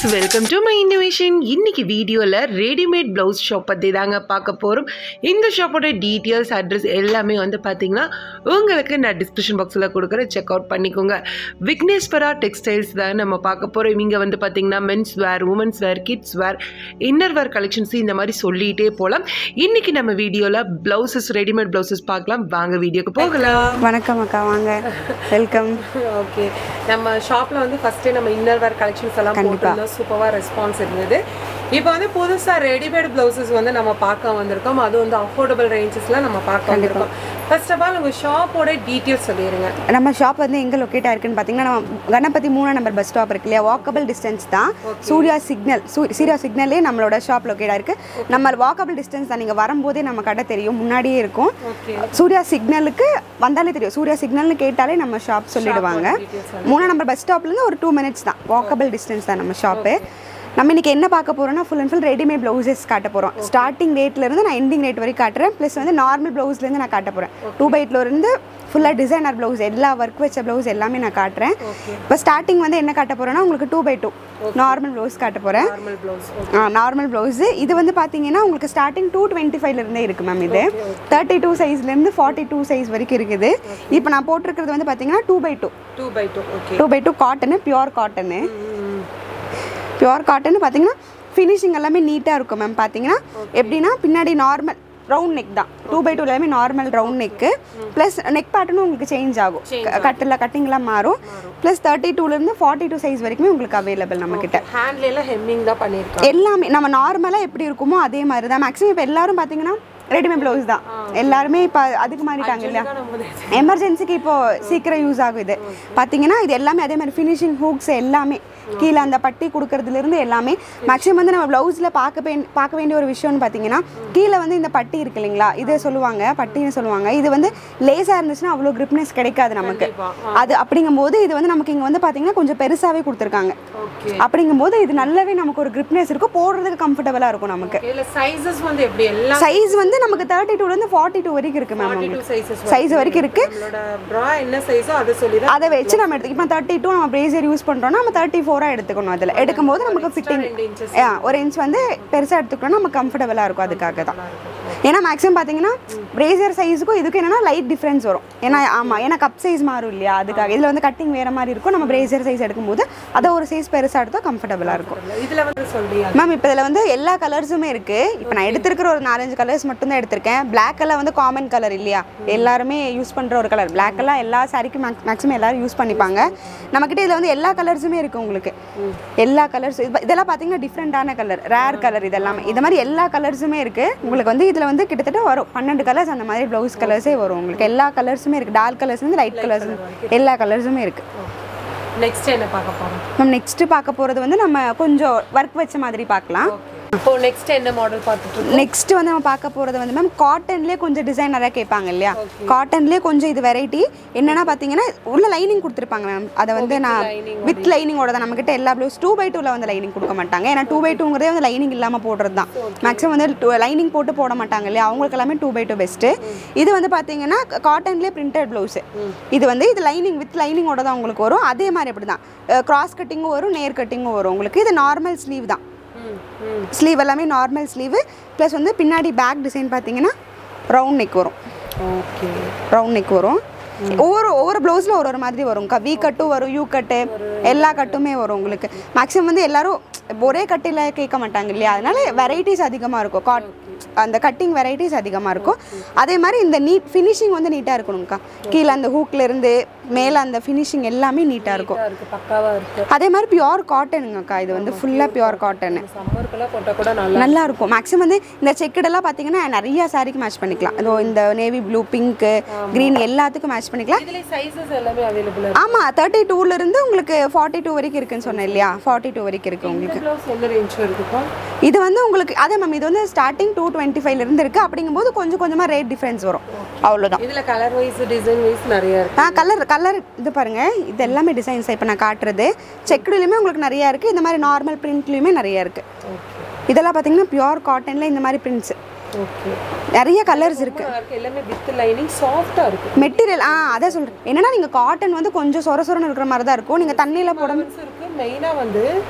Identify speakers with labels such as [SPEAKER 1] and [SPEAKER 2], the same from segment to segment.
[SPEAKER 1] Welcome to my innovation இன்னைக்கு வீடியோவில் readymade blouse shop பற்றி தாங்க பார்க்க போகிறோம் இந்த ஷாப்போட டீட்டெயில்ஸ் அட்ரஸ் எல்லாமே வந்து பார்த்தீங்கன்னா உங்களுக்கு நான் டிஸ்கிரிப்ஷன் பாக்ஸில் கொடுக்குறேன் செக் அவுட் பண்ணிக்கோங்க விக்னேஸ்வரா டெக்ஸ்டைல்ஸ் தான் நம்ம பார்க்க போகிறோம் இங்கே வந்து பார்த்தீங்கன்னா men's wear women's wear kids wear inner wear collections இந்த மாதிரி சொல்லிகிட்டே போகலாம் இன்னைக்கு நம்ம வீடியோவில் ப்ளவுசஸ் ரெடிமேட் ப்ளவுசஸ் பார்க்கலாம் வாங்க வீடியோக்கு போகலாம்
[SPEAKER 2] வணக்கம் அக்கா வாங்க வெல்கம்
[SPEAKER 1] ஓகே நம்ம ஷாப்ல வந்து ஃபர்ஸ்டே நம்ம இன்னர் வேர் கலெக்ஷன்ஸ் எல்லாம்
[SPEAKER 2] கண்டிப்பா.
[SPEAKER 1] போட்டிருந்தோம் சூப்பராக ரெஸ்பான்ஸ் இருந்தது இப்போ வந்து புதுசாக ரெடிமேட் ப்ளவுசஸ் வந்து நம்ம பார்க்க வந்திருக்கோம் அது வந்து அஃபோர்டபுள் ரேஞ்சஸில் நம்ம பார்க்க வந்திருக்கோம் ஃபர்ஸ்ட் ஆஃப் ஆல் உங்கள் ஷாப்போட டீட்டெயில்ஸ் சொல்லிடுங்க
[SPEAKER 2] நம்ம ஷாப் வந்து எங்கே லொக்கேட் ஆயிருக்குன்னு பார்த்தீங்கன்னா நம்ம கணபதி மூணாம் நம்பர் பஸ் ஸ்டாப் இருக்கு இல்லையா வாக்கபிள் டிஸ்டன்ஸ் தான் சூர்யா சிக்னல் சூர்யா சிக்னல்லே நம்மளோட ஷாப் லொக்கேட் ஆயிருக்கு நம்ம வாக்கபிள் டிஸ்டன்ஸ் தான் நீங்கள் வரும்போதே நம்ம கடை தெரியும் முன்னாடியே இருக்கும்
[SPEAKER 1] ஓகே
[SPEAKER 2] சூர்யா சிக்னலுக்கு வந்தாலே தெரியும் சூர்யா சிக்னல்னு கேட்டாலே நம்ம ஷாப் சொல்லிடுவாங்க மூணாம் நம்பர் பஸ் ஸ்டாப்லேருந்து ஒரு டூ மினிட்ஸ் தான் வாக்கபிள் டிஸ்டன்ஸ் தான் நம்ம ஷாப்பு நம்ம இன்னைக்கு என்ன பார்க்க போறோம்னா full and full readymade blouses காட்ட போகிறோம் ஸ்டார்டிங் ரேட்லேருந்து நான் எண்டிங் ரேட் வரைக்கும் காட்டுறேன் ப்ளஸ் வந்து நார்மல் ப்ளவுஸ்லேருந்து நான் காட்ட போகிறேன் டூ பைட்ல இருந்து ஃபுல்லாக டிசைனர் ப்ளவுஸ் எல்லா ஒர்க் வச்ச ப்ளவுஸ் எல்லாமே நான் காட்டுறேன் இப்போ ஸ்டார்டிங் வந்து என்ன காட்ட போகிறேன்னா உங்களுக்கு two by two normal blouse காட்ட போகிறேன்
[SPEAKER 1] நார்மல் ப்ளவுஸ்
[SPEAKER 2] நார்மல் ப்ளவுஸு இது வந்து பார்த்தீங்கன்னா உங்களுக்கு ஸ்டார்டிங் டூ டுவெண்ட்டி ஃபைவ்லேருந்தே இருக்குது மேம் இது தேர்ட்டி டூ சைஸ்லேருந்து ஃபார்ட்டி டூ சைஸ் வரைக்கும் இருக்குது இப்போ நான் போட்டிருக்கிறது வந்து பார்த்தீங்கன்னா two by two
[SPEAKER 1] two by two okay
[SPEAKER 2] two by two cotton pure cotton pure cotton பார்த்தீங்கன்னா ஃபினிஷிங் எல்லாமே நீட்டாக இருக்கும் மேம் பார்த்தீங்கன்னா எப்படின்னா பின்னாடி நார்மல் ரவுண்ட் நெக் தான் டூ பை டூ எல்லாமே normal round neck plus neck பேட்டர்னும் உங்களுக்கு சேஞ்ச் ஆகும் கட்டில் கட்டிங்லாம் மாறும் ப்ளஸ் தேர்ட்டி டூலேருந்து ஃபார்ட்டி டூ சைஸ் வரைக்குமே உங்களுக்கு அவைலபிள் நம்மக்கிட்ட
[SPEAKER 1] ஹேண்ட்ல எல்லாம் ஹெம்மிங் தான் பண்ணியிருக்காங்க
[SPEAKER 2] எல்லாமே நம்ம நார்மலாக எப்படி இருக்குமோ அதே மாதிரி தான் மேக்ஸிமம் இப்போ எல்லாரும் பார்த்தீங்கன்னா ரெடிமேட் ப்ளவுஸ் தான் எல்லாருமே இப்போ அதுக்கு மாறிட்டாங்க இல்லையா
[SPEAKER 1] நம்ம
[SPEAKER 2] எமர்ஜென்சிக்கு இப்போ சீக்கிரம் யூஸ் ஆகும் இது பார்த்தீங்கன்னா இது எல்லாமே அதே மாதிரி ஃபினிஷிங் ஹூக்ஸ் எல்லாமே கீழே அந்த பட்டி கொடுக்கறதுலேருந்து எல்லாமே மேக்ஸிமம் வந்து நம்ம ப்ளவுஸில் பார்க்க வே பார்க்க வேண்டிய ஒரு விஷயம்னு பார்த்தீங்கன்னா கீழே வந்து இந்த பட்டி இருக்கு இல்லைங்களா இதை சொல்லுவாங்க பட்டின்னு சொல்லுவாங்க இது வந்து லேசாக இருந்துச்சுன்னா அவ்வளோ கிரிப்னஸ் கிடைக்காது நமக்கு அது அப்படிங்கும்போது இது வந்து நமக்கு இங்கே வந்து பார்த்தீங்கன்னா கொஞ்சம் பெருசாகவே கொடுத்துருக்காங்க
[SPEAKER 1] ஓகே
[SPEAKER 2] அப்படிங்கும்போது இது நல்லாவே நமக்கு ஒரு கிரிப்னஸ் இருக்கும் போடுறதுக்கு கம்ஃபர்டபுளாக இருக்கும் நமக்கு
[SPEAKER 1] இல்ல சைஸஸ் வந்து எப்படி எல்லாம்
[SPEAKER 2] சைஸ் வந்து நமக்கு தேர்ட்டி டூலேருந்து ஃபார்ட்டி டூ வரைக்கும் இருக்குது மேம்
[SPEAKER 1] டூ
[SPEAKER 2] உங்களுக்கு
[SPEAKER 1] சைஸஸ்
[SPEAKER 2] சைஸ் வரைக்கும் இருக்குது
[SPEAKER 1] நம்மளோட ப்ரா என்ன சைஸோ அதை சொல்லி தான்
[SPEAKER 2] அதை வச்சு நம்ம எடுத்து இப்போ தேர்ட்டி டூ நம்ம பிரேசியர் யூஸ் பண்ணுறோம்னா நம்ம தேர்ட்டி ஃபோராக எடுத்துக்கணும் அதில் எடுக்கும்போது நமக்கு ஃபிட்டிங்
[SPEAKER 1] ரெண்டு இன்ச்சஸ்
[SPEAKER 2] ஒரு இன்ச் வந்து பெருசாக எடுத்துக்கணும் நம்ம கம்ஃபர்டபுளாக இருக்கும் அதுக்காக தான் ஏன்னா மேக்ஸிமம் பார்த்தீங்கன்னா பிரேசியர் சைஸுக்கும் இதுக்கும் என்னன்னா லைட் டிஃப்ரென்ஸ் வரும் ஏன்னா ஆமாம் ஏன்னா கப் சைஸ் மாறும் இல்லையா அதுக்காக இதில் வந்து கட்டிங் வேறு மாதிரி இருக்கும் நம்ம பிரேசியர் சைஸ் எடுக்கும்போது அதை ஒரு சைஸ் பெருசாக எடுத்தால் கம்ஃபர்டபுளாக இருக்கும்
[SPEAKER 1] இதுல வந்து சொல்றியா
[SPEAKER 2] மேம் இப்போ இதில் வந்து எல்லா கலர்ஸுமே இருக்குது இப்போ நான் எடுத்திருக்கிற ஒரு நாலஞ்சு கலர்ஸ் மட்டும் தான் எடுத்திருக்கேன் பிளாக் கலர் வந்து காமன் கலர் இல்லையா எல்லாருமே யூஸ் பண்ணுற ஒரு கலர் பிளாக் எல்லாம் எல்லா சாரிக்கும் மேக்ஸிமம் எல்லாரும் யூஸ் பண்ணிப்பாங்க நம்மக்கிட்ட இதில் வந்து எல்லா கலர்ஸுமே இருக்குது உங்களுக்கு எல்லா கலர்ஸ் இதெல்லாம் பார்த்தீங்கன்னா டிஃப்ரெண்ட்டான கலர் ரேர் கலர் இதெல்லாமே இது மாதிரி எல்லா கலர்ஸுமே இருக்குது உங்களுக்கு வந்து இதில் வந்து கிட்டத்தட்ட வரும் பன்னெண்டு கலர்ஸ் அந்த மாதிரி ப்ளவுஸ் கலர்ஸே வரும் உங்களுக்கு எல்லா கலர்ஸுமே இருக்குது டார்க் கலர்ஸ்லேருந்து லைட் கலர்ஸ் எல்லா கலர்ஸுமே இருக்குது
[SPEAKER 1] நெக்ஸ்ட் என்ன பார்க்க போறோம்
[SPEAKER 2] மேம் நெக்ஸ்ட்டு பார்க்க போகிறது வந்து நம்ம கொஞ்சம் ஒர்க் வச்ச மாதிரி பார்க்கலாம்
[SPEAKER 1] இப்போ நெக்ஸ்ட் என்ன மாடல் பார்த்துட்டு இருக்கோம்
[SPEAKER 2] நெக்ஸ்ட் வந்து நம்ம பார்க்க போகிறது வந்து மேம் காட்டன்லேயே கொஞ்சம் டிசைன் நிறையா கேட்பாங்க இல்லையா காட்டன்லேயே கொஞ்சம் இது வெரைட்டி என்னன்னா பார்த்தீங்கன்னா உள்ள லைனிங் கொடுத்துருப்பாங்க மேம் அதை வந்து நான் வித் லைனிங்கோட தான் நம்மக்கிட்ட எல்லா ப்ளவுஸ் டூ பை டூவில் வந்து லைனிங் கொடுக்க மாட்டாங்க ஏன்னா டூ பை டூங்கிறதே வந்து லைனிங் இல்லாமல் போடுறது தான் மேக்ஸிமம் வந்து லைனிங் போட்டு போட மாட்டாங்க இல்லையா அவங்களுக்கு எல்லாமே டூ பை டூ பெஸ்ட்டு இது வந்து பார்த்தீங்கன்னா காட்டன்லேயே பிரிண்டட் ப்ளவுஸு இது வந்து இது லைனிங் வித் லைனிங்கோட தான் உங்களுக்கு வரும் அதே மாதிரி அப்படி தான் கிராஸ் கட்டிங்கும் வரும் நேர் கட்டிங்கும் வரும் உங்களுக்கு இது நார்மல் ஸ்லீவ் தான்
[SPEAKER 1] ம் ம்
[SPEAKER 2] ஸ்லீவ் எல்லாமே நார்மல் ஸ்லீவு ப்ளஸ் வந்து பின்னாடி பேக் டிசைன் பார்த்தீங்கன்னா ரவுண்ட் நெக் வரும்
[SPEAKER 1] ஓகே
[SPEAKER 2] ரவுண்ட் நெக் வரும் ஒவ்வொரு ஒவ்வொரு ப்ளவுஸில் ஒரு ஒரு மாதிரி வரும் வி கட்டும் வரும் யூ கட்டு எல்லா கட்டுமே வரும் உங்களுக்கு மேக்ஸிமம் வந்து எல்லாரும் ஒரே கட்டில் கேட்க மாட்டாங்க இல்லையா அதனால வெரைட்டிஸ் அதிகமாக இருக்கும் காட் அந்த கட்டிங் வெரைட்டிஸ் அதிகமாக இருக்கும் அதே மாதிரி இந்த நீட் ஃபினிஷிங் வந்து நீட்டாக இருக்கணும்க்கா கீழே அந்த ஹூக்ல இருந்து மேலே அந்த ஃபினிஷிங் எல்லாமே நீட்டாக இருக்கும்
[SPEAKER 1] இருக்கு பக்காவா இருக்கு
[SPEAKER 2] அதே மாதிரி பியோர் காட்டனுங்கக்கா இது வந்து ஃபுல்லாக பியோர் காட்டனு
[SPEAKER 1] சம்மருக்கெல்லாம் போட்டா கூட நல்லா
[SPEAKER 2] நல்லா இருக்கும் மேக்ஸிமம் வந்து இந்த செக்கடெல்லாம் பார்த்தீங்கன்னா நிறைய சாரிக்கு மேட்ச் பண்ணிக்கலாம் அதோ இந்த நேவி ப்ளூ பிங்க்கு க்ரீன் எல்லாத்துக்கும் மேட்ச் பண்ணிக்கலாம்
[SPEAKER 1] இதுல சைஸஸ் எல்லாமே அவைலபிள்
[SPEAKER 2] ஆமாம் தேர்ட்டி டூலேருந்து உங்களுக்கு ஃபார்ட்டி டூ வரைக்கும் இருக்குன்னு சொன்னேன் இல்லையா ஃபார்ட்டி டூ வரைக்கும் இருக்குது உங்களுக்கு
[SPEAKER 1] ப்ளவுஸ் எந்த ரேஞ்ச் இருக்குப்பா
[SPEAKER 2] இது வந்து உங்களுக்கு அதே மேம் இது வந்து ஸ்டார்டிங் டூ டுவெண்ட்டி ஃபைவ்லேருந்து இருக்குது அப்படிங்கும்போது கொஞ்சம் கொஞ்சமாக ரேட் டிஃப்ரென்ஸ் வரும் அவ்வளோதான்
[SPEAKER 1] இதுல கலர் வைஸ் டிசைன் வைஸ் நிறைய இருக்கு
[SPEAKER 2] ஆ கலர் கலர் இது பாருங்க இது எல்லாமே டிசைன்ஸ் இப்போ நான் காட்டுறது செக்குடுலையுமே உங்களுக்கு நிறையா இருக்குது இந்த மாதிரி நார்மல் பிரிண்ட்லேயுமே நிறையா இருக்குது
[SPEAKER 1] ஓகே
[SPEAKER 2] இதெல்லாம் பார்த்தீங்கன்னா பியோர் காட்டனில் இந்த மாதிரி பிரிண்ட்ஸ்
[SPEAKER 1] ஓகே
[SPEAKER 2] நிறைய கலர்ஸ் இருக்குது
[SPEAKER 1] இருக்கு எல்லாமே வித் லைனிங் சாஃப்ட்டா இருக்கு
[SPEAKER 2] மெட்டீரியல் ஆ அதான் சொல்கிறேன் என்னன்னா நீங்கள் காட்டன் வந்து கொஞ்சம் சொர சொரன்னு இருக்கிற மாதிரி தான் இருக்கும் நீங்கள் தண்ணியில் போட
[SPEAKER 1] Elements இருக்கு மெயினா வந்து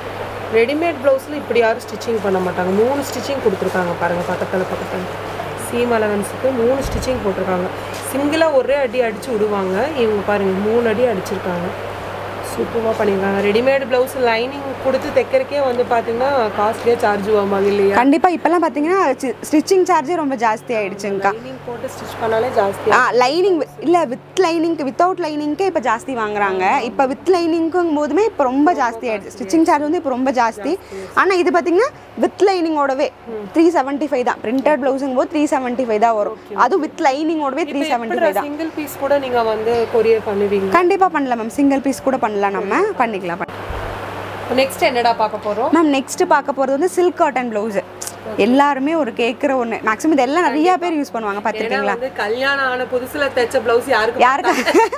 [SPEAKER 1] ரெடிமேட் ப்ளவுஸில் இப்படி யாரும் ஸ்டிச்சிங் பண்ண மாட்டாங்க மூணு ஸ்டிச்சிங் கொடுத்துருக்காங்க பாருங்கள் பக்கத்தில் பக்கத்தில் சீம் அலவன்ஸுக்கு மூணு ஸ்டிச்சிங் போட்டிருக்காங்க சிங்கிளாக ஒரே அடி அடித்து விடுவாங்க இவங்க பாருங்கள் மூணு அடி அடிச்சிருக்காங்க சூப்பராக பண்ணியிருக்காங்க ரெடிமேட் ப்ளவுஸ் லைனிங் கொடுத்து தைக்கிறக்கே வந்து பார்த்தீங்கன்னா காஸ்ட்லியாக சார்ஜ் ஆகுவாங்க இல்லையா
[SPEAKER 2] கண்டிப்பாக இப்போல்லாம் பார்த்தீங்கன்னா ஸ்டிச்சிங் சார்ஜே ரொம்ப ஜாஸ்தி ஆயிடுச்சுங்கக்கா
[SPEAKER 1] லைனிங் போட்டு ஸ்டிச் பண்ணாலே ஜாஸ்தி
[SPEAKER 2] ஆ லைனிங் இல்லை வித் லைனிங்க்கு வித்தவுட் லைனிங்க்கே இப்போ ஜாஸ்தி வாங்குறாங்க இப்போ வித் லைனிங்கும் போதுமே இப்போ ரொம்ப ஜாஸ்தி ஆயிடுச்சு ஸ்டிச்சிங் சார்ஜ் வந்து இப்போ ரொம்ப ஜாஸ்தி ஆனால் இது பார்த்தீங்கன்னா வித் லைனிங்கோடவே த்ரீ செவன்ட்டி ஃபைவ் தான் பிரிண்டட் ப்ளவுஸுங்கும் போது த்ரீ செவன்ட்டி ஃபைவ் தான் வரும் அதுவும் வித் லைனிங்கோடவே த்ரீ செவன்ட்டி ஃபைவ் தான்
[SPEAKER 1] சிங்கிள் பீஸ் கூட நீங்கள் வந்து கொரியர் பண்ணுவீங்க
[SPEAKER 2] கண்டிப்பாக பண்ணலாம் மேம் சிங்கிள் பீஸ் கூட பண்ணலாம் நம்ம பண்ணிக்கலாம்
[SPEAKER 1] நெக்ஸ்ட் என்னடா பார்க்க போகிறோம்
[SPEAKER 2] மேம் நெக்ஸ்ட் பார்க்க போகிறது வந்து சில்க் காட்டன் ப்ளவுஸு எல்லாருமே ஒரு கேட்குற ஒன்று மேக்ஸிமம் இதெல்லாம் நிறைய பேர் யூஸ் பண்ணுவாங்க பார்த்துருக்கீங்களா
[SPEAKER 1] வந்து கல்யாணம் ஆன புதுசுல தைச்ச பிளவுஸ் யாருக்கு
[SPEAKER 2] யாருக்கு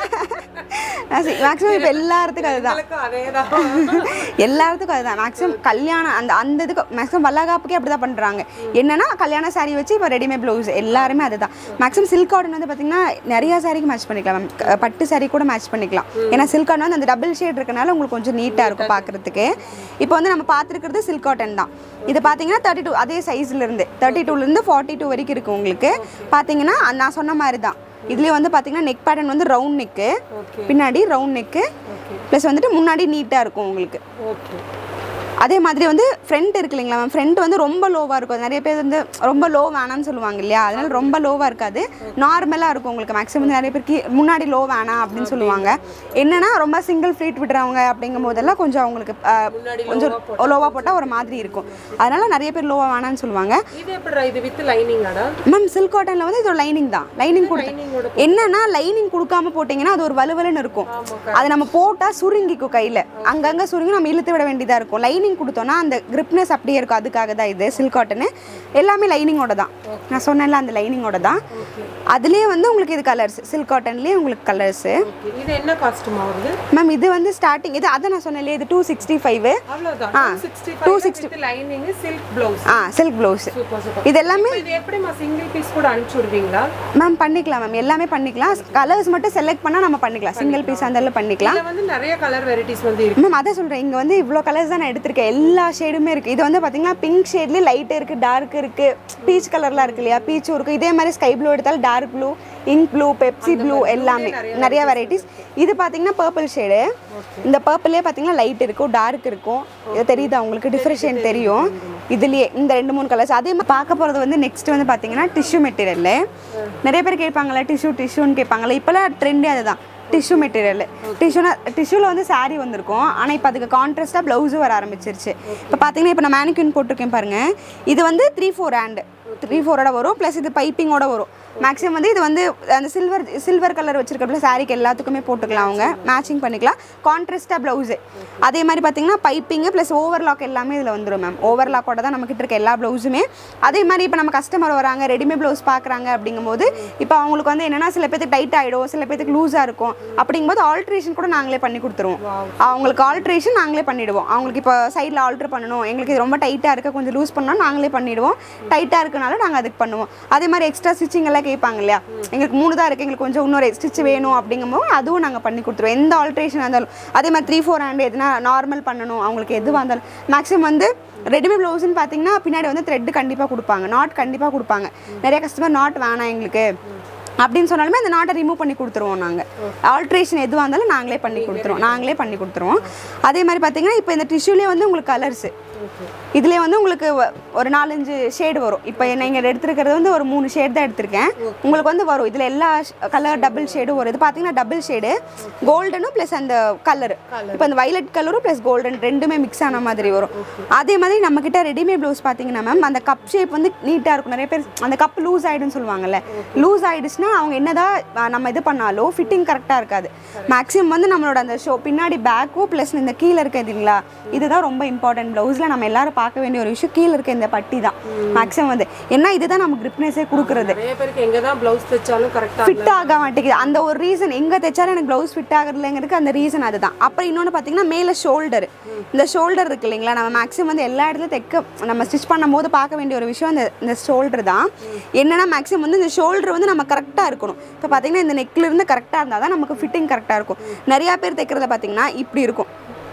[SPEAKER 2] மேக்ஸிமம் இப்போ எல்லாத்துக்கும் அதுதான்
[SPEAKER 1] எங்களுக்கும் அதேதான்
[SPEAKER 2] எல்லாத்துக்கும் அதுதான் மேக்ஸிமம் கல்யாணம் அந்த அந்த இதுக்கு மேக்ஸிமம் வல்லகாப்புக்கே அப்படி தான் பண்ணுறாங்க என்னன்னா கல்யாண saree வச்சு இப்போ ரெடிமேட் ப்ளவுஸ் எல்லாருமே அதுதான் மேக்ஸிமம் சில்க் காட்டன் வந்து பார்த்தீங்கன்னா நிறைய சாரிக்கு மேட்ச் பண்ணிக்கலாம் மேம் க- பட்டு saree கூட மேட்ச் பண்ணிக்கலாம் ஏன்னா சில்க் காட்டன் வந்து அந்த டபுள் ஷேட் இருக்கனால உங்களுக்கு கொஞ்சம் நீட்டாக இருக்கும் பார்க்குறதுக்கு இப்போ வந்து நம்ம பார்த்துருக்கிறது சில்க் காட்டன் தான் இது பார்த்தீங்கன்னா தேர்ட்டி டூ அதே சைஸ்ல இருந்து தேர்ட்டி டூலேருந்து ஃபார்ட்டி டூ வரைக்கும் இருக்குது உங்களுக்கு பார்த்தீங்கன்னா நான் சொன்ன மாதிரி தான் இதுலேயே வந்து பார்த்தீங்கன்னா நெக் பேட்டர்ன் வந்து ரவுண்ட் நெக்கு
[SPEAKER 1] ஓகே
[SPEAKER 2] பின்னாடி ரவுண்ட் நெக்கு ப்ளஸ் வந்துட்டு முன்னாடி நீட்டாக இருக்கும் உங்களுக்கு
[SPEAKER 1] ஓகே
[SPEAKER 2] அதே மாதிரி வந்து ஃப்ரண்ட் இருக்கு இல்லைங்களா மேம் ஃப்ரண்ட் வந்து ரொம்ப லோவாக இருக்கும் நிறைய பேர் வந்து ரொம்ப லோ வேணாம்னு சொல்லுவாங்க இல்லையா அதனால ரொம்ப லோவாக இருக்காது நார்மலாக இருக்கும் உங்களுக்கு மேக்ஸிமம் வந்து நிறைய பேருக்கு முன்னாடி லோ வேணாம் அப்படின்னு சொல்லுவாங்க என்னன்னா ரொம்ப சிங்கிள் ஃப்ளீட் விடுறவங்க அப்படிங்கும் போதெல்லாம் கொஞ்சம் அவங்களுக்கு அஹ்,
[SPEAKER 1] முன்னாடி
[SPEAKER 2] கொஞ்சம் லோவாக போட்டால் ஒரு மாதிரி இருக்கும் அதனால நிறைய பேர் லோவாக வேணாம்னு சொல்லுவாங்க
[SPEAKER 1] இது எப்படிடா இது வித் லைனிங்காடா
[SPEAKER 2] மேம் சில்க் காட்டனில் வந்து இது ஒரு லைனிங் தான் லைனிங் கொடுத்து
[SPEAKER 1] லைனிங்கோட
[SPEAKER 2] என்னன்னா லைனிங் கொடுக்காம போட்டிங்கன்னா அது ஒரு வலுவலுன்னு இருக்கும்
[SPEAKER 1] ஆமாக்கா
[SPEAKER 2] அது நம்ம போட்டால் சுருங்கிக்கும் கையில் அங்கங்கே சுருங்கி நம்ம இழுத்து விட வேண்டியதாக இருக்கும் லைனிங் கொடுத்தோன்னா அந்த கிரிப்னஸ் அப்படியே இருக்கும் அதுக்காக தான் இது சில்க் காட்டனு எல்லாமே லைனிங்கோட தான் நான் சொன்னேன்ல அந்த லைனிங்கோட தான்
[SPEAKER 1] ஓகே
[SPEAKER 2] அதுலேயே வந்து உங்களுக்கு இது கலர்ஸ் சில்க் காட்டன்லேயே உங்களுக்கு கலர்ஸு
[SPEAKER 1] ஓகே இது என்ன காஸ்ட்டுமா வருது
[SPEAKER 2] மேம் இது வந்து ஸ்டார்டிங் இது அதை நான் சொன்னேன் இது டூ சிக்ஸ்டி ஃபைவ்
[SPEAKER 1] அவ்வளவுதான்
[SPEAKER 2] ஆ,
[SPEAKER 1] 265 வித் லைனிங் சில்க் ப்ளவுஸ்
[SPEAKER 2] ஆ சில்க் ப்ளவுஸ்
[SPEAKER 1] சூப்பர் சூப்பர்
[SPEAKER 2] இது எல்லாமே
[SPEAKER 1] இது எப்படிமா சிங்கிள் பீஸ் கூட அனுப்பிச்சு விடுவீங்களா
[SPEAKER 2] மேம் பண்ணிக்கலாம் மேம் எல்லாமே பண்ணிக்கலாம் கலர்ஸ் மட்டும் செலக்ட் பண்ணால் நம்ம பண்ணிக்கலாம் சிங்கிள் பீஸ் அந்த பண்ணிக்கலாம்
[SPEAKER 1] இதுல வந்து நிறைய கலர் வெரைட்டிஸ் வந்து இருக்கு
[SPEAKER 2] மேம் அதை சொல்கிறேன் இங்கே வந்து இவ்வளோ கலர்ஸ் தான் நான் எடுத்திருக்கேன் எல்லா ஷேடுமே இருக்குது இது வந்து பார்த்தீங்கன்னா பிங்க் ஷேட்லேயே லைட் இருக்குது டார்க் இருக்குது பீச் கலர்லாம் இருக்கு இல்லையா பீச்சும் இருக்குது இதே மாதிரி ஸ்கை ப்ளூ எடுத்தாலும் dark blue ink blue Pepsi blue எல்லாமே நிறைய வெரைட்டிஸ் இது பார்த்தீங்கன்னா பர்பிள் ஷேடு இந்த பர்பிளே பார்த்தீங்கன்னா லைட் இருக்கும் டார்க் இருக்கும் இது தெரியுதா உங்களுக்கு டிஃப்ரெஷன் தெரியும் இதுலயே இந்த ரெண்டு மூணு கலர்ஸ் அதே மாதிரி பார்க்க போகிறது வந்து நெக்ஸ்ட் வந்து பார்த்தீங்கன்னா டிஷ்யூ மெட்டீரியல் நிறைய பேர் கேட்பாங்களா டிஷ்யூ டிஷ்யூன்னு கேட்பாங்களா இப்போலாம் ட்ரெண்டே அதுதான் டிஷ்யூ மெட்டீரியல் டிஷ்யூனா டிஷ்யூவில் வந்து saree வந்திருக்கும் ஆனால் இப்போ அதுக்கு கான்ட்ராஸ்ட்டாக ப்ளவுஸும் வர ஆரம்பிச்சிருச்சு இப்போ பார்த்தீங்கன்னா இப்போ நான் மேனிக்யூன் போட்டிருக்கேன் பாருங்கள் இது வந்து த்ரீ ஃபோர் ஹேண்டு த்ரீ ஃபோரோட வரும் ப்ளஸ் இது பைப்பிங்கோட வரும் மேக்ஸிமம் வந்து இது வந்து அந்த சில்வர் சில்வர் கலர் வச்சிருக்கிறதுல சாரிக்கு எல்லாத்துக்குமே போட்டுக்கலாம் அவங்க மேட்சிங் பண்ணிக்கலாம் கான்ட்ராஸ்ட்டாக ப்ளவுஸு அதே மாதிரி பார்த்தீங்கன்னா பைப்பிங்கு ப்ளஸ் ஓவர்லாக் எல்லாமே இதில் வந்துடும் மேம் ஓவர்லாக்கோட தான் நம்மக்கிட்ட இருக்க எல்லா ப்ளவுஸுமே அதே மாதிரி இப்போ நம்ம கஸ்டமர் வராங்க ரெடிமேட் ப்ளவுஸ் பார்க்குறாங்க அப்படிங்கும்போது இப்போ அவங்களுக்கு வந்து என்னென்னா சில பேருக்கு டைட் ஆகிடும் சில பேருக்கு லூஸாக இருக்கும் அப்படிங்கும்போது ஆல்ட்ரேஷன் கூட நாங்களே பண்ணி கொடுத்துருவோம் அவங்களுக்கு ஆல்ட்ரேஷன் நாங்களே பண்ணிடுவோம் அவங்களுக்கு இப்போ சைடில் ஆல்ட்ரு பண்ணணும் எங்களுக்கு இது ரொம்ப டைட்டாக இருக்க கொஞ்சம் லூஸ் பண்ணணும் நாங்களே பண்ணிடுவோம் டைட்டாக இருக்கனால நாங்கள் அதுக்கு பண்ணுவோம் அதே மாதிரி எக்ஸ்ட்ரா ஸ்டிச்சிங் எல்லாம் கேட்பாங்க இல்லையா எங்களுக்கு மூணு தான் இருக்குது எங்களுக்கு கொஞ்சம் இன்னொரு ஸ்டிச் வேணும் அப்படிங்கும்போது அதுவும் நாங்கள் பண்ணி கொடுத்துருவோம் எந்த ஆல்ட்ரேஷன் இருந்தாலும் அதே மாதிரி த்ரீ ஃபோர் ஹேண்ட் எதுனா நார்மல் பண்ணணும் அவங்களுக்கு எதுவாக இருந்தாலும் மேக்ஸிமம் வந்து ரெடிமேட் ப்ளவுஸ்னு பார்த்தீங்கன்னா பின்னாடி வந்து த்ரெட் கண்டிப்பாக கொடுப்பாங்க நாட் கண்டிப்பாக கொடுப்பாங்க நிறைய கஸ்டமர் நாட் வேணாம் எங்களுக்கு அப்படின்னு சொன்னாலுமே அந்த நாட்டை ரிமூவ் பண்ணி கொடுத்துருவோம் நாங்கள் ஆல்ட்ரேஷன் எதுவாக இருந்தாலும் நாங்களே பண்ணி கொடுத்துருவோம் நாங்களே பண்ணி கொடுத்துருவோம் அதே மாதிரி பார்த்தீங்கன்னா இப்போ இந்த டிஷ்யூலேயே வந்து உங்களுக்கு கலர்ஸு இதுலேயே வந்து உங்களுக்கு வ- ஒரு நாலஞ்சு ஷேடு வரும் இப்போ நீங்கள் எடுத்துருக்கிறது வந்து ஒரு மூணு ஷேட் தான் எடுத்திருக்கேன் உங்களுக்கு வந்து வரும் இதில் எல்லா கலர் டபுள் ஷேடும் வரும் இது பார்த்தீங்கன்னா டபுள் ஷேடு கோல்டனும் ப்ளஸ் அந்த கலர் இப்போ அந்த வைலட் கலரும் ப்ளஸ் கோல்டன் ரெண்டுமே மிக்ஸ் ஆன மாதிரி வரும் அதே மாதிரி நம்மக்கிட்ட ரெடிமேட் ப்ளவுஸ் பார்த்தீங்கன்னா மேம் அந்த கப் ஷேப் வந்து நீட்டாக இருக்கும் நிறைய பேர் அந்த கப் லூஸ் ஆகிடுன்னு சொல்லுவாங்கல்ல லூஸ் ஆகிடுச்சுன்னா அவங்க என்னதான் அஹ், நம்ம இது பண்ணாலும் ஃபிட்டிங் கரெக்டாக இருக்காது மேக்ஸிமம் வந்து நம்மளோட அந்த ஷோ பின்னாடி பேக்கும் ப்ளஸ் இந்த கீழே இருக்க இதுங்களா இதுதான் ரொம்ப இம்பார்ட்டன்ட் ப்ளவுஸில் நம்ம எல்லாரும் பார்க்க வேண்டிய ஒரு விஷயம் கீழே இருக்க இந்த பட்டி தான் மேக்ஸிமம் வந்து ஏன்னா இதுதான் நம்ம கிரிப்னஸே கொடுக்குறது
[SPEAKER 1] நிறைய பேருக்கு எங்க தான் பிளவுஸ் தைச்சாலும் கரெக்டா
[SPEAKER 2] ஃபிட் ஆக மாட்டேங்குது அந்த ஒரு ரீசன் எங்கே தைச்சாலும் எனக்கு ப்ளவுஸ் ஃபிட் ஆகுறதுலங்கிறதுக்கு அந்த ரீசன் அதுதான் அப்புறம் இன்னொன்று பார்த்தீங்கன்னா மேலே ஷோல்டர் இந்த ஷோல்டர் இருக்கு இல்லைங்களா நம்ம மேக்ஸிமம் வந்து எல்லா இடத்துலையும் தைக்க நம்ம ஸ்டிச் பண்ணும் போது பார்க்க வேண்டிய ஒரு விஷயம் அந்த இந்த ஷோல்டர் தான் என்னன்னா மேக்ஸிமம் வந்து இந்த ஷோல்டர் வந்து நம்ம கரெக்டாக இருக்கணும் இப்போ பார்த்தீங்கன்னா இந்த நெக்ல இருந்து கரெக்டாக இருந்தால் தான் நமக்கு ஃபிட்டிங் கரெக்டாக இருக்கும் நிறையா பேர் தைக்கிறத பார்த்தீங்கன்னா இப்படி இருக்கும்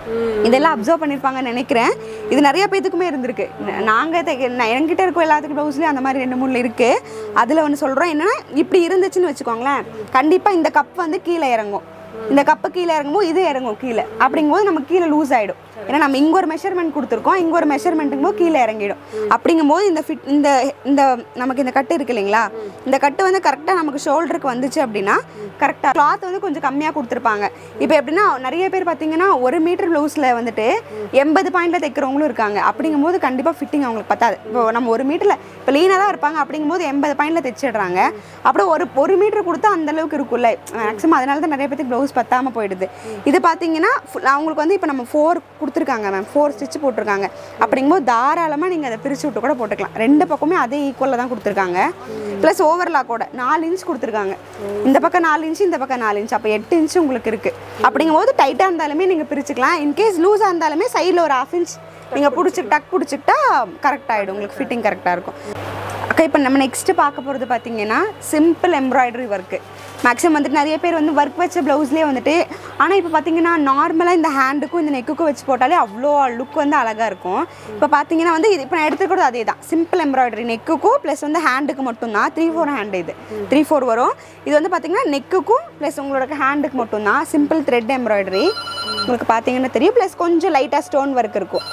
[SPEAKER 2] இதெல்லாம் அப்சர்வ் பண்ணியிருப்பாங்கன்னு நினைக்கிறேன் இது நிறைய பேத்துக்குமே இருந்திருக்கு நாங்கள் என்கிட்ட இருக்க எல்லாத்துக்கும் ப்ளவுஸ்லேயும் அந்த மாதிரி ரெண்டு மூணு இருக்குது அதில் ஒன்று சொல்கிறோம் என்னன்னா இப்படி இருந்துச்சுன்னு வச்சுக்கோங்களேன் கண்டிப்பாக இந்த கப் வந்து கீழே இறங்கும் இந்த கப்பு கீழே இறங்கும்போது இது இறங்கும் கீழே அப்படிங்கும்போது நம்ம கீழே லூஸ் ஆகிடும் ஏன்னா நம்ம இங்கே ஒரு மெஷர்மெண்ட் கொடுத்துருக்கோம் இங்கே ஒரு மெஷர்மெண்ட்டுக்கும் போது கீழே இறங்கிடும் அப்படிங்கும்போது இந்த ஃபிட் இந்த இந்த நமக்கு இந்த கட்டு இருக்கு இல்லைங்களா இந்த கட்டு வந்து கரெக்டாக நமக்கு ஷோல்டருக்கு வந்துச்சு அப்படின்னா கரெக்டாக கிளாத் வந்து கொஞ்சம் கம்மியாக கொடுத்துருப்பாங்க இப்போ எப்படின்னா நிறைய பேர் பார்த்தீங்கன்னா ஒரு மீட்டர் ப்ளவுஸில் வந்துட்டு எண்பது பாயிண்டில் தைக்கிறவங்களும் இருக்காங்க அப்படிங்கும்போது கண்டிப்பாக ஃபிட்டிங் அவங்களுக்கு பத்தாது இப்போ நம்ம ஒரு மீட்டரில் இப்போ லீனாக தான் இருப்பாங்க அப்படிங்கும்போது எண்பது பாயிண்டில் தைச்சிடுறாங்க அப்புறம் ஒரு ஒரு மீட்டர் கொடுத்தா அந்த அளவுக்கு இருக்கும்ல மேக்ஸிமம் அதனால தான் நிறைய பேருக்கு ப்ளவுஸ் பத்தாமல் போயிடுது இது பார்த்தீங்கன்னா full- அவங்களுக்கு வந்து இப்போ நம்ம ஃபோர் கொடுத்துருக்காங்க மேம் ஃபோர் ஸ்டிச் போட்டிருக்காங்க அப்படிங்கும்போது தாராளமாக நீங்கள் அதை பிரித்து விட்டு கூட போட்டுக்கலாம் ரெண்டு பக்கமே அதே ஈக்குவலில் தான் கொடுத்துருக்காங்க ப்ளஸ் ஓவர்லாக்கோட நாலு இன்ச் கொடுத்துருக்காங்க இந்த பக்கம் நாலு இன்ச் இந்த பக்கம் நாலு இன்ச் அப்போ எட்டு இன்ச் உங்களுக்கு இருக்குது அப்படிங்கும்போது டைட்டாக இருந்தாலுமே நீங்கள் பிரிச்சுக்கலாம் இன்கேஸ் லூஸாக இருந்தாலுமே சைடில் ஒரு ஹாஃப் இன்ச் நீங்கள் பிடிச்சி டக் பிடிச்சிக்கிட்டா கரெக்ட் ஆகிடும் உங்களுக்கு ஃபிட்டிங் கரெக்டாக இருக்கும் அக்கா இப்போ நம்ம நெக்ஸ்ட்டு பார்க்க போகிறது பார்த்தீங்கன்னா சிம்பிள் எம்ப்ராய்டரி ஒர்க்கு மேக்ஸிமம் வந்துட்டு நிறைய பேர் வந்து ஒர்க் வச்ச ப்ளவுஸ்லேயே வந்துட்டு ஆனால் இப்போ பார்த்தீங்கன்னா நார்மலாக இந்த ஹேண்டுக்கும் இந்த நெக்குக்கும் வச்சு போட்டாலே அவ்வளோ லுக் வந்து அழகாக இருக்கும் இப்போ பார்த்தீங்கன்னா வந்து இது இப்போ நான் எடுத்துக்கிறது அதே தான் சிம்பிள் எம்ப்ராய்டரி நெக்குக்கும் ப்ளஸ் வந்து ஹேண்டுக்கு மட்டும்தான் த்ரீ ஃபோர் ஹேண்டு இது த்ரீ ஃபோர் வரும் இது வந்து பார்த்தீங்கன்னா நெக்குக்கும் ப்ளஸ் உங்களோட ஹேண்டுக்கு மட்டும்தான் சிம்பிள் த்ரெட் எம்ப்ராய்டரி உங்களுக்கு பார்த்தீங்கன்னா தெரியும் ப்ளஸ் கொஞ்சம் லைட்டாக ஸ்டோன் ஒர்க் இருக்கும்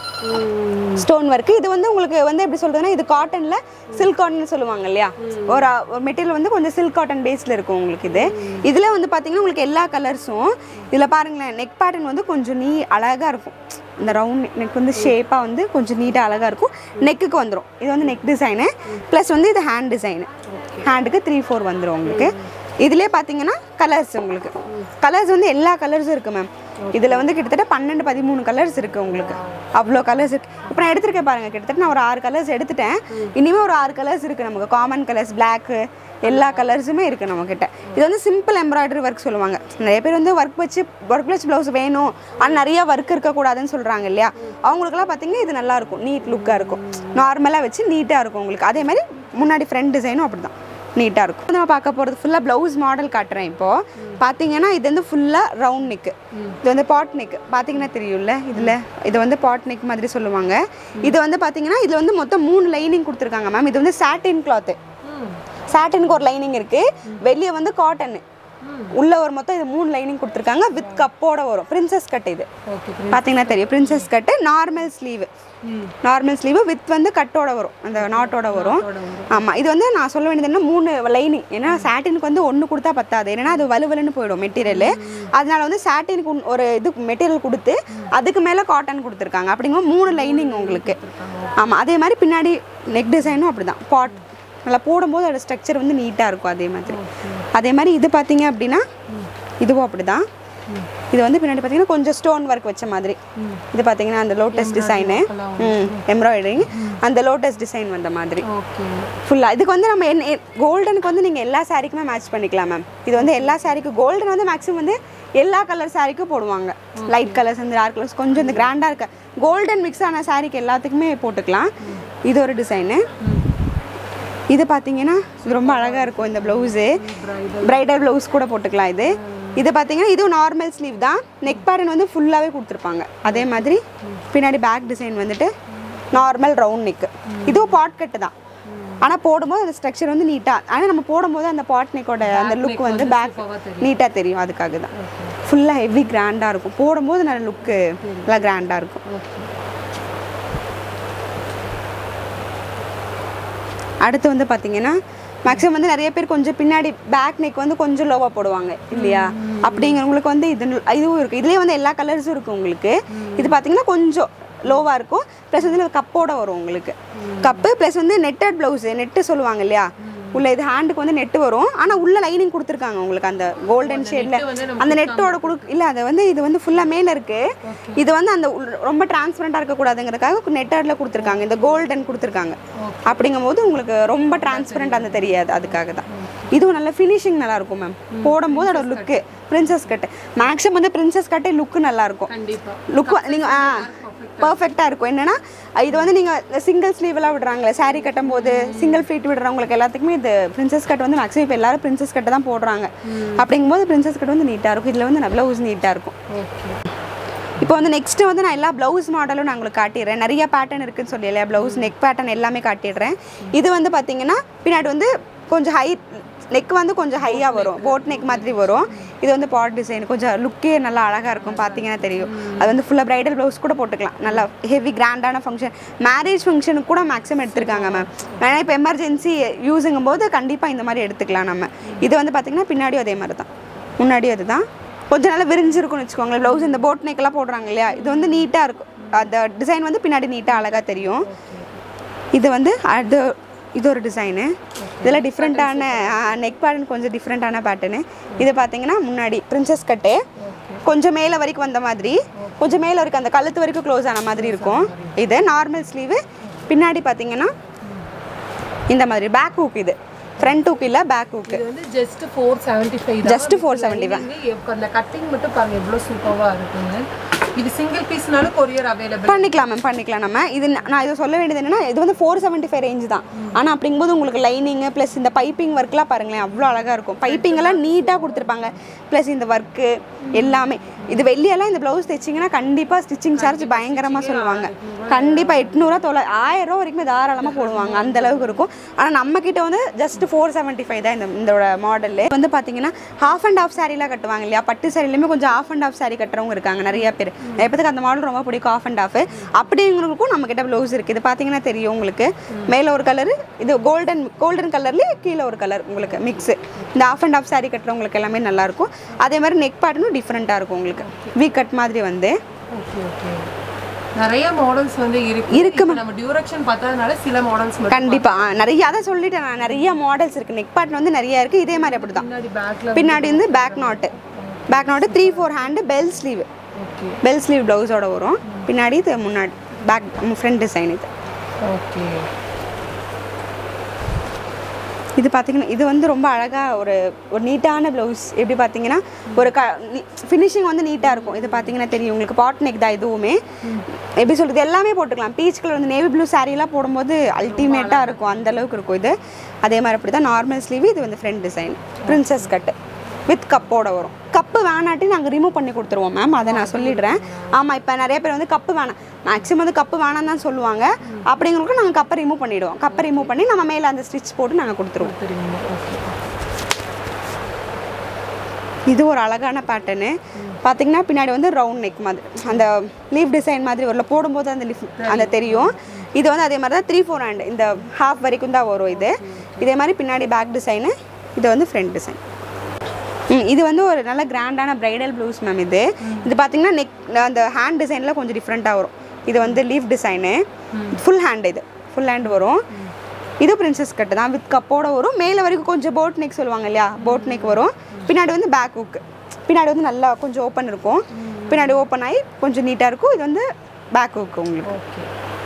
[SPEAKER 2] ஸ்டோன் ஒர்க் இது வந்து உங்களுக்கு வந்து எப்படி சொல்றதுன்னா இது காட்டன்ல சில்க் காட்டன் சொல்லுவாங்க இல்லையா ஒரு ஒரு மெட்டீரியல் வந்து கொஞ்சம் சில்க் காட்டன் பேஸ்ல இருக்கும் உங்களுக்கு இது இதுல வந்து பாத்தீங்கன்னா உங்களுக்கு எல்லா கலர்ஸும் இதுல பாருங்களேன் நெக் பேட்டர்ன் வந்து கொஞ்சம் நீ அழகா இருக்கும் இந்த ரவுண்ட் நெக் வந்து ஷேப்பாக வந்து கொஞ்சம் நீட்டாக அழகாக இருக்கும் நெக்குக்கு வந்துடும் இது வந்து நெக் டிசைனு ப்ளஸ் வந்து இது ஹேண்ட் டிசைனு ஹேண்டுக்கு த்ரீ ஃபோர் வந்துடும் உங்களுக்கு இதுலேயே பார்த்தீங்கன்னா கலர்ஸ் உங்களுக்கு கலர்ஸ் வந்து எல்லா கலர்ஸும் இருக்குது மேம் இதில் வந்து கிட்டத்தட்ட பன்னெண்டு பதிமூணு கலர்ஸ் இருக்குது உங்களுக்கு அவ்வளோ கலர்ஸ் இருக்கு இப்போ நான் எடுத்திருக்கேன் பாருங்கள் கிட்டத்தட்ட நான் ஒரு ஆறு கலர்ஸ் எடுத்துட்டேன் இனிமேல் ஒரு ஆறு கலர்ஸ் இருக்குது நமக்கு காமன் கலர்ஸ் பிளாக்கு எல்லா கலர்ஸுமே இருக்குது நம்மக்கிட்ட இது வந்து சிம்பிள் எம்ப்ராய்டரி ஒர்க் சொல்லுவாங்க நிறைய பேர் வந்து ஒர்க் வச்சு ஒர்க் வச்சு ப்ளவுஸ் வேணும் ஆனால் நிறைய ஒர்க் இருக்கக்கூடாதுன்னு சொல்கிறாங்க இல்லையா அவங்களுக்குலாம் பார்த்தீங்கன்னா இது நல்லா இருக்கும் நீட் லுக்காக இருக்கும் நார்மலாக வச்சு நீட்டாக இருக்கும் உங்களுக்கு அதே மாதிரி முன்னாடி ஃப்ரண்ட் டிசைனும் அப்படி தான் நீட்டாக இருக்கும் நம்ம பார்க்க போகிறது ஃபுல்லாக ப்ளவுஸ் மாடல் காட்டுறேன் இப்போது பார்த்தீங்கன்னா இது வந்து ஃபுல்லாக ரவுண்ட் நெக்கு இது வந்து பாட் நெக் பார்த்தீங்கன்னா தெரியும்ல இதில் இது வந்து பாட் நெக் மாதிரி சொல்லுவாங்க இது வந்து பார்த்தீங்கன்னா இதில் வந்து மொத்தம் மூணு லைனிங் கொடுத்துருக்காங்க மேம் இது வந்து சாட்டின் கிளாத்து சாட்டினுக்கு ஒரு லைனிங் இருக்குது வெளியே வந்து காட்டனு உள்ள ஒரு மொத்தம் இது மூணு லைனிங் கொடுத்துருக்காங்க வித் கப்போட வரும் பிரின்சஸ் கட் இது பார்த்தீங்கன்னா தெரியும் princess cut normal sleeve normal sleeve with வந்து கட்டோட வரும் அந்த நாட்டோட வரும் ஆமாம் இது வந்து நான் சொல்ல வேண்டியது என்ன மூணு லைனிங் ஏன்னா சாட்டினுக்கு வந்து ஒன்று கொடுத்தா பத்தாது ஏன்னா அது வலுவலுன்னு போயிடும் மெட்டீரியல் அதனால வந்து சாட்டினுக்கு ஒரு இது மெட்டீரியல் கொடுத்து அதுக்கு மேலே காட்டன் கொடுத்துருக்காங்க அப்படிங்கும்போது மூணு லைனிங் உங்களுக்கு ஆமாம் அதே மாதிரி பின்னாடி நெக் டிசைனும் அப்படி தான் பாட் நல்லா போடும்போது அதோட ஸ்ட்ரக்சர் வந்து நீட்டாக இருக்கும் அதே மாதிரி அதே மாதிரி இது பார்த்தீங்க அப்படின்னா இதுவும் அப்படி தான் இது வந்து பின்னாடி பார்த்தீங்கன்னா கொஞ்சம் ஸ்டோன் ஒர்க் வச்ச மாதிரி இது பார்த்தீங்கன்னா அந்த லோட்டஸ் டிசைனு ம் எம்ப்ராய்டரிங் அந்த லோட்டஸ் டிசைன் வந்த மாதிரி ஃபுல்லாக இதுக்கு வந்து நம்ம என்ன கோல்டனுக்கு வந்து நீங்கள் எல்லா சாரீக்குமே மேட்ச் பண்ணிக்கலாம் மேம் இது வந்து எல்லா சாரீக்கும் கோல்டன் வந்து மேக்ஸிமம் வந்து எல்லா கலர் சாரீக்கும் போடுவாங்க லைட் கலர்ஸ் அந்த டார்க் கலர்ஸ் கொஞ்சம் இந்த கிராண்டாக இருக்க கோல்டன் மிக்ஸ் ஆன சாரீக்கு எல்லாத்துக்குமே போட்டுக்கலாம் இது ஒரு டிசைனு இது பார்த்தீங்கன்னா இது ரொம்ப அழகாக இருக்கும் இந்த ப்ளவுஸு பிரைடல் ப்ளவுஸ் கூட போட்டுக்கலாம் இது இது பார்த்தீங்கன்னா இதுவும் நார்மல் ஸ்லீவ் தான் நெக் பேட்டர்ன் வந்து ஃபுல்லாகவே கொடுத்துருப்பாங்க அதே மாதிரி பின்னாடி பேக் டிசைன் வந்துட்டு நார்மல் ரவுண்ட் நெக்கு இதுவும் பாட் கட்டு தான் ஆனால் போடும்போது அந்த ஸ்ட்ரக்சர் வந்து நீட்டாக ஆனால் நம்ம போடும்போது அந்த பாட் நெக்கோட அந்த லுக் வந்து பேக் நீட்டாக தெரியும் அதுக்காக தான் ஃபுல்லாக ஹெவி கிராண்டாக இருக்கும் போடும்போது நல்ல லுக்கு நல்லா கிராண்டாக இருக்கும் அடுத்து வந்து பார்த்தீங்கன்னா மேக்ஸிமம் வந்து நிறைய பேர் கொஞ்சம் பின்னாடி பேக் நெக் வந்து கொஞ்சம் லோவாக போடுவாங்க இல்லையா அப்படிங்கிறவங்களுக்கு வந்து இது இதுவும் இருக்குது இதுலேயே வந்து எல்லா கலர்ஸும் இருக்குது உங்களுக்கு இது பார்த்தீங்கன்னா கொஞ்சம் லோவாக இருக்கும் ப்ளஸ் வந்து கப்போட வரும் உங்களுக்கு கப்பு ப்ளஸ் வந்து நெட்டட் ப்ளவுஸு நெட்டு சொல்லுவாங்க இல்லையா உள்ள இது ஹேண்டுக்கு வந்து நெட்டு வரும் ஆனால் உள்ள லைனிங் கொடுத்துருக்காங்க உங்களுக்கு அந்த கோல்டன் ஷேடில் அந்த நெட்டோட கொடு இல்லை அது வந்து இது வந்து ஃபுல்லாக மேலே இருக்குது இது வந்து அந்த உள்- ரொம்ப டிரான்ஸ்பரண்டாக இருக்கக்கூடாதுங்கிறதுக்காக நெட்டடில் கொடுத்துருக்காங்க இந்த கோல்டன் கொடுத்துருக்காங்க அப்படிங்கும்போது உங்களுக்கு ரொம்ப டிரான்ஸ்பரண்ட் அந்த தெரியாது அதுக்காக தான் இதுவும் நல்ல ஃபினிஷிங் நல்லா இருக்கும் மேம் போடும்போது அதோட லுக்கு பிரின்சஸ் கட்டு மேக்ஸிமம் வந்து பிரின்சஸ் கட்டே லுக்கு நல்லா இருக்கும்
[SPEAKER 1] கண்டிப்பா
[SPEAKER 2] லுக் நீங்கள் ஆ பர்ஃபெக்டாக இருக்கும் என்னன்னா இது வந்து நீங்கள் சிங்கிள் ஸ்லீவெல்லாம் விடுறாங்களே saree கட்டும் போது சிங்கிள் ஃபீட் விடுறவங்களுக்கு எல்லாத்துக்குமே இது பிரின்சஸ் கட் வந்து மேக்ஸிமம் இப்போ எல்லாரும் பிரின்சஸ் கட்டை தான் போடுறாங்க அப்படிங்கும்போது பிரின்சஸ் கட் வந்து நீட்டாக இருக்கும் இதில் வந்து ப்ளவுஸ் நீட்டாக இருக்கும்
[SPEAKER 1] ஓகே
[SPEAKER 2] இப்போ வந்து நெக்ஸ்ட்டு வந்து நான் எல்லா ப்ளவுஸ் மாடலும் நான் உங்களுக்கு காட்டிடுறேன் நிறைய பேட்டர்ன் இருக்குன்னு சொல்லி இல்லையா ப்ளவுஸ் நெக் பேட்டர்ன் எல்லாமே காட்டிடுறேன் இது வந்து பார்த்தீங்கன்னா பின்னாடி வந்து கொஞ்சம் ஹை நெக் வந்து கொஞ்சம் ஹையாக வரும் போட் நெக் மாதிரி வரும் இது வந்து பாட் டிசைன் கொஞ்சம் லுக்கே நல்லா அழகாக இருக்கும் பார்த்தீங்கன்னா தெரியும் அது வந்து ஃபுல்லாக ப்ரைடல் ப்ளவுஸ் கூட போட்டுக்கலாம் நல்லா ஹெவி கிராண்டான ஃபங்க்ஷன் மேரேஜ் ஃபங்க்ஷனுக்கு கூட மேக்ஸிமம் எடுத்திருக்காங்க மேம் ஏன்னா இப்போ எமர்ஜென்சி யூஸுங்கும் போது கண்டிப்பாக இந்த மாதிரி எடுத்துக்கலாம் நம்ம இது வந்து பார்த்திங்கன்னா பின்னாடியும் அதே மாதிரி தான் முன்னாடியும் அதுதான் கொஞ்சம் நல்லா விரிஞ்சிருக்கும்னு வச்சுக்கோங்களேன் ப்ளவுஸ் இந்த போட் நெக்கெல்லாம் போடுறாங்க இல்லையா இது வந்து நீட்டாக இருக்கும் அந்த டிசைன் வந்து பின்னாடி நீட்டாக அழகாக தெரியும் இது வந்து அது இது ஒரு டிசைனு இதில் டிஃப்ரெண்ட்டான நெக் பேட்டர்ன் கொஞ்சம் டிஃப்ரெண்ட்டான பேட்டர்னு இது பார்த்தீங்கன்னா முன்னாடி பிரின்சஸ் கட்டு கொஞ்சம் மேலே வரைக்கும் வந்த மாதிரி கொஞ்சம் மேலே வரைக்கும் அந்த கழுத்து வரைக்கும் க்ளோஸ் ஆன மாதிரி இருக்கும் இது நார்மல் ஸ்லீவு பின்னாடி பார்த்தீங்கன்னா இந்த மாதிரி பேக் ஹூக் இது ஃப்ரண்ட் ஹூக் இல்லை பேக் ஹூக்கு
[SPEAKER 1] இது வந்து just four seventy five
[SPEAKER 2] Just 475.
[SPEAKER 1] அந்த கட்டிங் மட்டும் பாருங்க எவ்வளோ சூப்பராக இருக்குங்க இது சிங்கிள் பீஸ்னாலும் கொரியர் அவைலபிள்
[SPEAKER 2] பண்ணிக்கலாம் மேம் பண்ணிக்கலாம் நம்ம இது ந- நான் இதை சொல்ல வேண்டியது என்னன்னா இது வந்து ஃபோர் செவன்ட்டி ஃபைவ் ரேஞ்ச் தான் ஆனால் அப்படிங்கும்போது உங்களுக்கு லைனிங்கு ப்ளஸ் இந்த பைப்பிங் ஒர்க்லாம் பாருங்களேன் அவ்வளோ அழகாக இருக்கும் பைப்பிங் எல்லாம் நீட்டாக கொடுத்துருப்பாங்க ப்ளஸ் இந்த ஒர்க்கு எல்லாமே இது வெள்ளியெல்லாம் இந்த ப்ளவுஸ் தைச்சிங்கன்னா கண்டிப்பாக ஸ்டிச்சிங் சார்ஜ் பயங்கரமாக சொல்லுவாங்க கண்டிப்பாக எட்நூறுவா தொலை ஆயிரம் ரூபா வரைக்கும் தாராளமாக போடுவாங்க அந்த அளவுக்கு இருக்கும் ஆனால் நம்ம கிட்ட வந்து ஜஸ்ட் ஃபோர் செவன்ட்டி ஃபைவ் தான் இந்த இதோட மாடல் வந்து பார்த்தீங்கன்னா ஹாஃப் அண்ட் ஆஃப் சாரீலாம் கட்டுவாங்க இல்லையா பட்டு சாரிலையுமே கொஞ்சம் ஆஃப் அண்ட் ஆஃப் சாரி கட்டுறவங்க இருக்காங்க நிறைய பேர் எப்போதுக்கு அந்த மாடல் ரொம்ப பிடிக்கும் ஆஃப் அண்ட் ஆஃப் அப்படிங்கிறவங்களுக்கும் நம்ம கிட்ட ப்ளவுஸ் இருக்குது இது பார்த்தீங்கன்னா தெரியும் உங்களுக்கு மேலே ஒரு கலர் இது கோல்டன் கோல்டன் கலர்லேயே கீழே ஒரு கலர் உங்களுக்கு மிக்ஸு இந்த ஆஃப் அண்ட் ஆஃப் சாரி கட்டுறவங்களுக்கு எல்லாமே நல்லாயிருக்கும் அதே மாதிரி நெக் பேட்டர்னும் டிஃப்ரெண்ட்டாக இருக்கும் உங்களுக்கு வீ கட் மாதிரி வந்து
[SPEAKER 1] ஓகே ஓகே நிறைய மாடல்ஸ் வந்து இருக்கு
[SPEAKER 2] இருக்கு
[SPEAKER 1] இப்ப நம்ம டியூரக்ஷன் பார்த்ததுனால சில மாடல்ஸ் மட்டும்
[SPEAKER 2] கண்டிப்பாக நிறைய அதான் சொல்லிட்டேன் நான் நிறைய மாடல்ஸ் இருக்குது நெக் பேட்டர்ன் வந்து நிறைய இருக்குது இதே மாதிரி அப்படி தான்
[SPEAKER 1] முன்னாடி பேக்ல
[SPEAKER 2] பின்னாடி வந்து back knot back knot three four hand bell sleeve
[SPEAKER 1] okay
[SPEAKER 2] bell sleeve ப்ளவுஸோட வரும் பின்னாடி இது முன்னாடி பேக் ஃப்ரண்ட் டிசைன் இது
[SPEAKER 1] ஓகே
[SPEAKER 2] இது பார்த்தீங்கன்னா இது வந்து ரொம்ப அழகாக ஒரு ஒரு நீட்டான ப்ளவுஸ் எப்படி பார்த்தீங்கன்னா ஒரு க ஃபினிஷிங் வந்து நீட்டாக இருக்கும் இது பார்த்தீங்கன்னா தெரியும் உங்களுக்கு பாட் நெக் தான் இதுவுமே எப்படி சொல்கிறது எல்லாமே போட்டுக்கலாம் பீச் கலர் வந்து நேவி ப்ளூ சாரீலாம் போடும்போது அல்டிமேட்டாக இருக்கும் அந்த அளவுக்கு இருக்கும் இது அதே மாதிரி அப்படி தான் நார்மல் ஸ்லீவ் இது வந்து front design princess cut with கப்போட வரும் கப்பு வேணாட்டி நாங்கள் ரிமூவ் பண்ணி கொடுத்துருவோம் மேம் அதை நான் சொல்லிடுறேன் ஆமாம் இப்போ நிறைய பேர் வந்து கப்பு வேணாம் மேக்ஸிமம் வந்து கப்பு வேணாம் தான் சொல்லுவாங்க அப்படிங்கிறவங்களுக்கு நாங்கள் கப்பை ரிமூவ் பண்ணிவிடுவோம் கப்பை ரிமூவ் பண்ணி நம்ம மேலே அந்த ஸ்டிச் போட்டு நாங்கள் கொடுத்துருவோம்
[SPEAKER 1] தெரியுமா ஓகே
[SPEAKER 2] இது ஒரு அழகான பேட்டர்னு பார்த்தீங்கன்னா பின்னாடி வந்து ரவுண்ட் நெக் மாதிரி அந்த லீஃப் டிசைன் மாதிரி வரல போடும்போது அந்த லிஃப் அந்த தெரியும் இது வந்து அதே மாதிரி தான் த்ரீ ஃபோர் ஹேண்ட் இந்த ஹாஃப் வரைக்கும் தான் வரும் இது இதே மாதிரி பின்னாடி பேக் டிசைனு இது வந்து ஃப்ரண்ட் டிசைன் ம் இது வந்து ஒரு நல்ல கிராண்டான பிரைடல் ப்ளவுஸ் மேம் இது இது பார்த்தீங்கன்னா நெக் அந்த ஹேண்ட் டிசைனில் கொஞ்சம் டிஃப்ரெண்ட்டாக வரும் இது வந்து லீஃப் டிசைனு ஃபுல் ஹேண்ட் இது ஃபுல் ஹேண்ட் வரும் இது பிரின்சஸ் கட்டு தான் வித் கப்போட வரும் மேலே வரைக்கும் கொஞ்சம் போட் நெக் சொல்லுவாங்க இல்லையா போட் நெக் வரும் பின்னாடி வந்து பேக் ஹுக்கு பின்னாடி வந்து நல்லா கொஞ்சம் ஓப்பன் இருக்கும் பின்னாடி ஓப்பன் ஆகி கொஞ்சம் நீட்டாக இருக்கும் இது வந்து பேக் ஹுக்கு உங்களுக்கு
[SPEAKER 1] ஓகே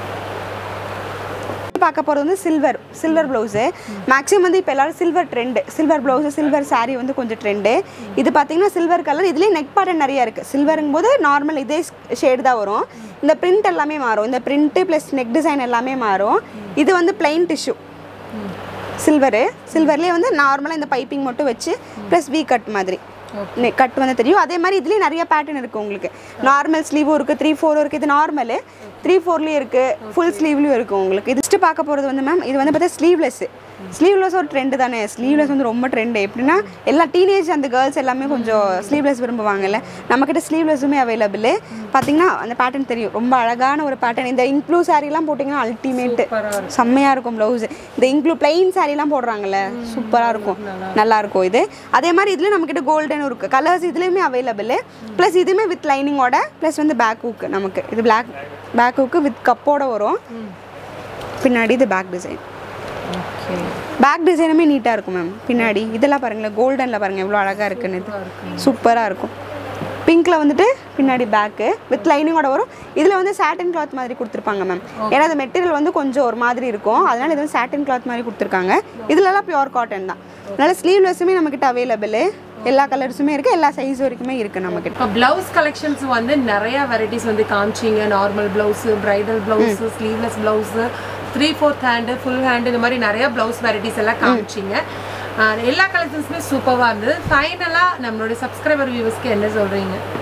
[SPEAKER 2] பார்க்க போகிறது வந்து சில்வர் சில்வர் ப்ளவுஸு மேக்ஸிமம் வந்து இப்போ எல்லாரும் silver trend silver blouse silver saree வந்து கொஞ்சம் ட்ரெண்டு இது பார்த்தீங்கன்னா சில்வர் கலர் இதுலேயே நெக் பேட்டர்ன் நிறைய இருக்குது சில்வருங்கும் போது நார்மல் இதே ஷேடு தான் வரும் இந்த பிரிண்ட் எல்லாமே மாறும் இந்த பிரிண்ட்டு ப்ளஸ் நெக் டிசைன் எல்லாமே மாறும் இது வந்து பிளைன் டிஷ்யூ சில்வரு சில்வர்லேயே வந்து நார்மலாக இந்த பைப்பிங் மட்டும் வச்சு ப்ளஸ் வி கட் மாதிரி கட் வந்து தெரியும் அதே மாதிரி இதுலேயே நிறைய பேட்டர்ன் இருக்குது உங்களுக்கு நார்மல் ஸ்லீவும் இருக்குது த்ரீ ஃபோரும் இருக்குது இது நார்மலு த்ரீ ஃபோர்லேயும் இருக்குது ஃபுல் ஸ்லீவ்லேயும் இருக்குது உங்களுக்கு இது ஃபஸ்ட்டு பார்க்க போகிறது வந்து மேம் இது வந்து பார்த்தா ஸ்லீவ்லெஸ் ஸ்லீவ்லெஸ் ஒரு ட்ரெண்டு தானே ஸ்லீவ்லெஸ் வந்து ரொம்ப ட்ரெண்டு எப்படின்னா எல்லா டீனேஜ் அந்த கேர்ள்ஸ் எல்லாமே கொஞ்சம் ஸ்லீவ்லெஸ் விரும்புவாங்கல்ல நம்மக்கிட்ட ஸ்லீவ்லெஸ்ஸுமே அவைலபிள் பார்த்தீங்கன்னா அந்த பேட்டர்ன் தெரியும் ரொம்ப அழகான ஒரு பேட்டர்ன் இந்த இன்க்ளூ சாரீலாம் போட்டிங்கன்னா அல்டிமேட்டு செம்மையாக இருக்கும் ப்ளவுஸு இந்த இன்க்ளூ பிளைன் சாரீலாம் போடுறாங்கல்ல சூப்பராக இருக்கும் நல்லா இருக்கும் இது அதே மாதிரி இதில் நம்மக்கிட்ட கோல்டன் இருக்குது கலர்ஸ் இதுலேயுமே அவைலபிள் ப்ளஸ் இதுவுமே வித் லைனிங்கோட ப்ளஸ் வந்து பேக் ஹூக்கு நமக்கு இது பிளாக் பேக் ஹூக்கு வித் கப்போட வரும் பின்னாடி இது பேக் டிசைன்
[SPEAKER 1] ஓகே
[SPEAKER 2] பேக் டிசைனுமே நீட்டாக இருக்கும் மேம் பின்னாடி இதெல்லாம் பாருங்களேன் கோல்டனில் பாருங்கள் எவ்வளோ அழகாக இருக்குன்னு இது சூப்பராக இருக்கும் பிங்க்கில் வந்துட்டு பின்னாடி பேக்கு வித் லைனிங்கோட வரும் இதில் வந்து சாட்டின் கிளாத் மாதிரி கொடுத்துருப்பாங்க மேம் ஏன்னா அந்த மெட்டீரியல் வந்து கொஞ்சம் ஒரு மாதிரி இருக்கும் அதனால இது வந்து சாட்டின் கிளாத் மாதிரி கொடுத்துருக்காங்க இதுலலாம் பியூர் காட்டன் தான் அதனால ஸ்லீவ்லெஸ்ஸுமே நம்மக்கிட்ட அவைலபிள் எல்லா கலர்ஸுமே இருக்குது எல்லா சைஸ் வரைக்குமே இருக்குது நம்மக்கிட்ட
[SPEAKER 1] இப்போ பிளவுஸ் கலெக்ஷன்ஸ் வந்து நிறைய வெரைட்டிஸ் வந்து காமிச்சிங்க normal blouse bridal blouse sleeveless blouse three fourth hand full hand இந்த மாதிரி நிறைய பிளவுஸ் வெரைட்டிஸ் எல்லாம் காமிச்சிங்க ஆஹ் எல்லா கலெக்ஷன்ஸுமே சூப்பராக இருந்தது ஃபைனலாக நம்மளுடைய சப்ஸ்கிரைபர் வியூவர்ஸ்க்கு என்ன சொல்கிறீங்க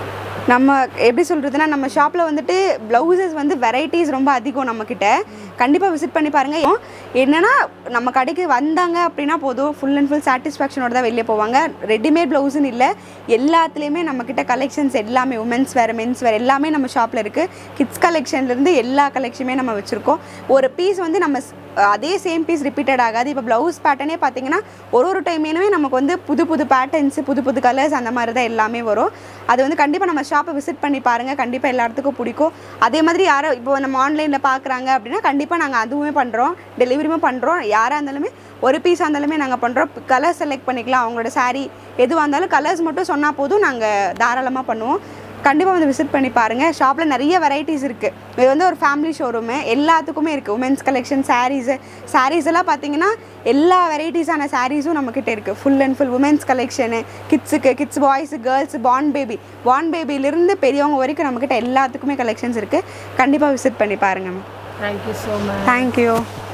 [SPEAKER 2] நம்ம எப்படி சொல்கிறதுனா நம்ம ஷாப்பில் வந்துட்டு ப்ளவுசஸ் வந்து வெரைட்டிஸ் ரொம்ப அதிகம் நம்மக்கிட்ட கண்டிப்பாக விசிட் பண்ணி பாருங்கள் என்னென்னா நம்ம கடைக்கு வந்தாங்க அப்படின்னா போதும் ஃபுல் அண்ட் ஃபுல் சாட்டிஸ்ஃபேக்ஷனோட தான் வெளியே போவாங்க ரெடிமேட் ப்ளவுஸ்னு இல்லை எல்லாத்துலேயுமே நம்மக்கிட்ட கலெக்ஷன்ஸ் எல்லாமே உமன்ஸ் வேர் மென்ஸ் வேர் எல்லாமே நம்ம ஷாப்பில் இருக்குது கிட்ஸ் கலெக்ஷன்லேருந்து எல்லா கலெக்ஷனுமே நம்ம வச்சுருக்கோம் ஒரு பீஸ் வந்து நம்ம ஸ்- அதே சேம் பீஸ் ரிப்பீட்டட் ஆகாது இப்போ ப்ளவுஸ் பேட்டர்னே பார்த்தீங்கன்னா ஒரு ஒரு டைமேனுமே நமக்கு வந்து புது புது பேட்டர்ன்ஸ் புது புது கலர்ஸ் அந்த மாதிரி தான் எல்லாமே வரும் அது வந்து கண்டிப்பாக நம்ம ஷாப்பை விசிட் பண்ணி பாருங்கள் கண்டிப்பாக எல்லாத்துக்கும் பிடிக்கும் அதே மாதிரி யாரோ இப்போ நம்ம ஆன்லைனில் பார்க்குறாங்க அப்படின்னா கண்டிப்பாக நாங்கள் அதுவுமே பண்ணுறோம் டெலிவரியுமே பண்ணுறோம் யாராக இருந்தாலுமே ஒரு பீஸாக இருந்தாலுமே நாங்கள் பண்ணுறோம் கலர் செலக்ட் பண்ணிக்கலாம் அவங்களோட saree எதுவாக இருந்தாலும் கலர்ஸ் மட்டும் சொன்னால் போதும் நாங்கள் தாராளமாக பண்ணுவோம் கண்டிப்பாக வந்து விசிட் பண்ணி பாருங்கள் ஷாப்பில் நிறைய வெரைட்டிஸ் இருக்குது இது வந்து ஒரு ஃபேமிலி ஷோரூமு எல்லாத்துக்குமே இருக்குது உமன்ஸ் கலெக்ஷன் சாரீஸு சாரீஸ் எல்லாம் பார்த்தீங்கன்னா எல்லா வெரைட்டிஸான சாரீஸும் நம்மக்கிட்ட இருக்குது full and full women's collection கிட்ஸுக்கு kids boys girls born baby born பேபிலிருந்து பெரியவங்க வரைக்கும் நம்மக்கிட்ட எல்லாத்துக்குமே கலெக்ஷன்ஸ் இருக்குது கண்டிப்பாக விசிட் பண்ணி பாருங்கள் ma'am
[SPEAKER 1] thank you so much
[SPEAKER 2] thank you